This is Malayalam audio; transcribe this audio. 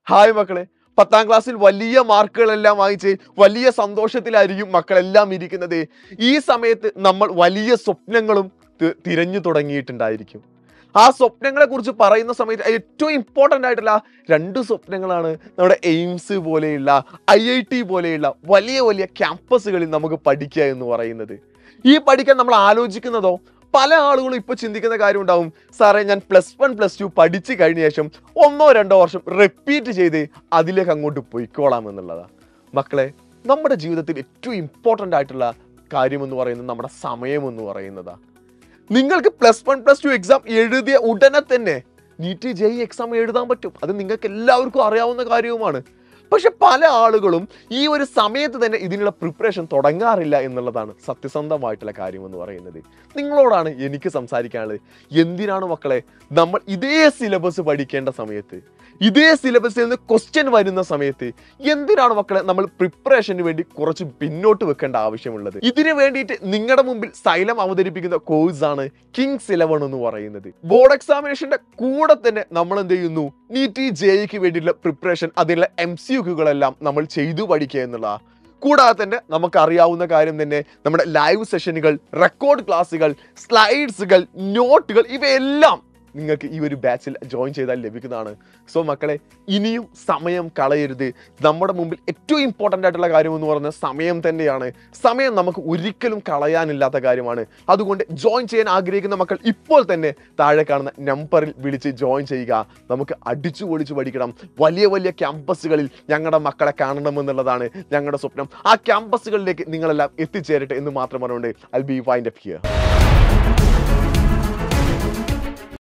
ഹായ് മക്കളെ പത്താം ക്ലാസ്സിൽ വലിയ മാർക്കുകളെല്ലാം വാങ്ങിച്ച് വലിയ സന്തോഷത്തിലായിരിക്കും മക്കളെല്ലാം ഇരിക്കുന്നത് ഈ സമയത്ത് നമ്മൾ വലിയ സ്വപ്നങ്ങളും തി- തിരഞ്ഞു തുടങ്ങിയിട്ടുണ്ടായിരിക്കും ആ സ്വപ്നങ്ങളെ കുറിച്ച് പറയുന്ന സമയത്ത് ഏറ്റവും ഇമ്പോർട്ടൻ്റ് ആയിട്ടുള്ള രണ്ട് സ്വപ്നങ്ങളാണ് നമ്മുടെ എയിംസ് പോലെയുള്ള ഐ ഐ ടി പോലെയുള്ള വലിയ വലിയ ക്യാമ്പസുകളിൽ നമുക്ക് പഠിക്കുക എന്ന് പറയുന്നത് ഈ പഠിക്കാൻ നമ്മൾ ആലോചിക്കുന്നതോ പല ആളുകളും ഇപ്പൊ ചിന്തിക്കുന്ന കാര്യം ഉണ്ടാവും സാറേ ഞാൻ പ്ലസ് വൺ പ്ലസ് ടു പഠിച്ചു കഴിഞ്ഞ ശേഷം ഒന്നോ രണ്ടോ വർഷം റിപ്പീറ്റ് ചെയ്ത് അതിലേക്ക് അങ്ങോട്ട് പൊയ്ക്കോളാം എന്നുള്ളതാ മക്കളെ നമ്മുടെ ജീവിതത്തിൽ ഏറ്റവും ഇമ്പോർട്ടൻ്റ് ആയിട്ടുള്ള കാര്യം എന്ന് പറയുന്നത് നമ്മുടെ സമയം എന്ന് പറയുന്നതാ നിങ്ങൾക്ക് plus one plus two exam എഴുതിയ ഉടനെ തന്നെ നീറ്റ് ജെ എക്സാം എഴുതാൻ പറ്റും അത് നിങ്ങൾക്ക് എല്ലാവർക്കും അറിയാവുന്ന കാര്യവുമാണ് പക്ഷെ പല ആളുകളും ഈ ഒരു സമയത്ത് തന്നെ ഇതിനുള്ള പ്രിപ്പറേഷൻ തുടങ്ങാറില്ല എന്നുള്ളതാണ് സത്യസന്ധമായിട്ടുള്ള കാര്യം എന്ന് പറയുന്നത് നിങ്ങളോടാണ് എനിക്ക് സംസാരിക്കാനുള്ളത് എന്തിനാണ് മക്കളെ നമ്മൾ ഇതേ സിലബസ് പഠിക്കേണ്ട സമയത്ത് ഇതേ സിലബസിൽ നിന്ന് ക്വസ്റ്റ്യൻ വരുന്ന സമയത്ത് എന്തിനാണ് മക്കളെ നമ്മൾ പ്രിപ്പറേഷന് വേണ്ടി കുറച്ച് പിന്നോട്ട് വെക്കേണ്ട ആവശ്യമുള്ളത് ഇതിനു വേണ്ടിയിട്ട് നിങ്ങളുടെ മുമ്പിൽ സൈലം അവതരിപ്പിക്കുന്ന കോഴ്സ് ആണ് കിങ്സ് ഇലവൺ എന്ന് പറയുന്നത് ബോർഡ് എക്സാമിനേഷന്റെ കൂടെ തന്നെ നമ്മൾ എന്ത് ചെയ്യുന്നു നീറ്റ് ജെയ്ക്ക് വേണ്ടിയിട്ടുള്ള പ്രിപ്പറേഷൻ അതിലുള്ള എം സി യുക്കുകളെല്ലാം നമ്മൾ ചെയ്തു പഠിക്കുക എന്നുള്ളതാണ് കൂടാതെ തന്നെ നമുക്ക് അറിയാവുന്ന കാര്യം തന്നെ നമ്മുടെ ലൈവ് സെഷനുകൾ റെക്കോർഡ് ക്ലാസ്സുകൾ സ്ലൈഡ്സുകൾ നോട്ടുകൾ ഇവയെല്ലാം നിങ്ങൾക്ക് ഈ ഒരു ബാച്ചിൽ ജോയിൻ ചെയ്താൽ ലഭിക്കുന്നതാണ് സോ മക്കളെ ഇനിയും സമയം കളയരുത് നമ്മുടെ മുമ്പിൽ ഏറ്റവും ഇമ്പോർട്ടൻ്റ് ആയിട്ടുള്ള കാര്യം എന്ന് പറയുന്നത് സമയം തന്നെയാണ് സമയം നമുക്ക് ഒരിക്കലും കളയാനില്ലാത്ത കാര്യമാണ് അതുകൊണ്ട് ജോയിൻ ചെയ്യാൻ ആഗ്രഹിക്കുന്ന മക്കൾ ഇപ്പോൾ തന്നെ താഴെ കാണുന്ന നമ്പറിൽ വിളിച്ച് ജോയിൻ ചെയ്യുക നമുക്ക് അടിച്ചു പൊളിച്ച് പഠിക്കണം വലിയ വലിയ ക്യാമ്പസുകളിൽ ഞങ്ങളുടെ മക്കളെ കാണണമെന്നുള്ളതാണ് ഞങ്ങളുടെ സ്വപ്നം ആ ക്യാമ്പസുകളിലേക്ക് നിങ്ങളെല്ലാം എത്തിച്ചേരട്ടെ എന്ന് മാത്രം പറഞ്ഞുകൊണ്ട് I be find up here